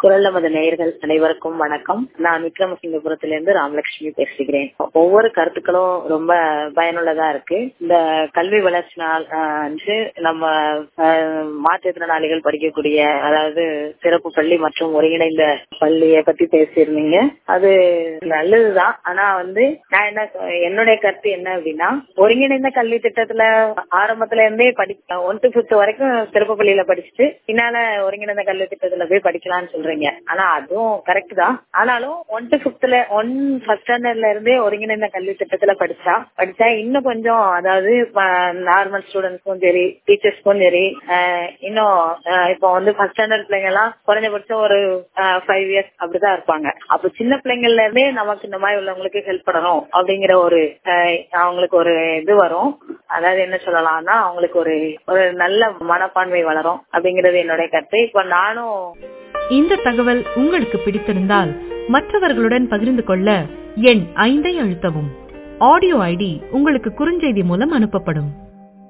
குரல் நமது நேயர்கள் அனைவருக்கும் வணக்கம் நான் விக்ரமசிங்கபுரத்திலிருந்து ராமலட்சுமி பேசுகிறேன் ஒவ்வொரு கருத்துக்களும் ரொம்ப பயனுள்ளதா இருக்கு இந்த கல்வி வளர்ச்சி நாள் ஆஹ், அன்று நம்ம ஆஹ், மாற்றுத்திறனாளிகள் படிக்கக்கூடிய அதாவது சிறப்பு பள்ளி மற்றும் ஒருங்கிணைந்த பள்ளியை பத்தி பேசியிருந்தீங்க அது நல்லதுதான் ஆனா வந்து நான் என்ன சொ- என்னுடைய கருத்து என்ன அப்படின்னா ஒருங்கிணைந்த கல்வி திட்டத்துல ஆரம்பத்துல இருந்தே படி ஒன் டு பிப்த் வரைக்கும் சிறப்பு பள்ளியில படிச்சுட்டு பின்னால ஒருங்கிணைந்த கல்வி திட்டத்துல போய் படிக்கலாம்னு சொல்றீங்க ஆனா அதுவும் கரெக்ட் தான் ஆனாலும் ஒன் டு பிப்த்ல ஒன் ஃபர்ஸ்ட் ஸ்டாண்டர்ட்ல இருந்தே ஒருங்கிணைந்த கல்வி திட்டத்துல படிச்சா படிச்சா இன்னும் கொஞ்சம் அதாவது நார்மல் ஸ்டூடெண்ட்ஸ்க்கும் சரி டீச்சர்ஸ்க்கும் சரி அஹ், இன்னும் அஹ், இப்போ வந்து ஃபர்ஸ்ட் ஸ்டாண்டர்ட் பிள்ளைங்க எல்லாம் குறைஞ்சபட்சம் ஒரு ஃபைவ் இயர்ஸ் அப்படிதான் இருப்பாங்க அப்ப சின்ன பிள்ளைங்கள்ல இருந்தே நமக்கு இந்த மாதிரி உள்ளவங்களுக்கு ஹெல்ப் பண்ணணும் அப்படிங்கிற ஒரு அஹ், அவங்களுக்கு ஒரு இது வரும் அதாவது என்ன சொல்லலாம்னா அவங்களுக்கு ஒரு ஒரு நல்ல மனப்பான்மை வளரும் அப்படிங்கிறது என்னுடைய கருத்து இப்ப நானும் இந்த தகவல் உங்களுக்கு பிடித்திருந்தால் மற்றவர்களுடன் பகிர்ந்து கொள்ள எண் ஐந்தை அழுத்தவும் ஆடியோ ஐடி உங்களுக்கு குறுஞ்செய்தி மூலம் அனுப்பப்படும்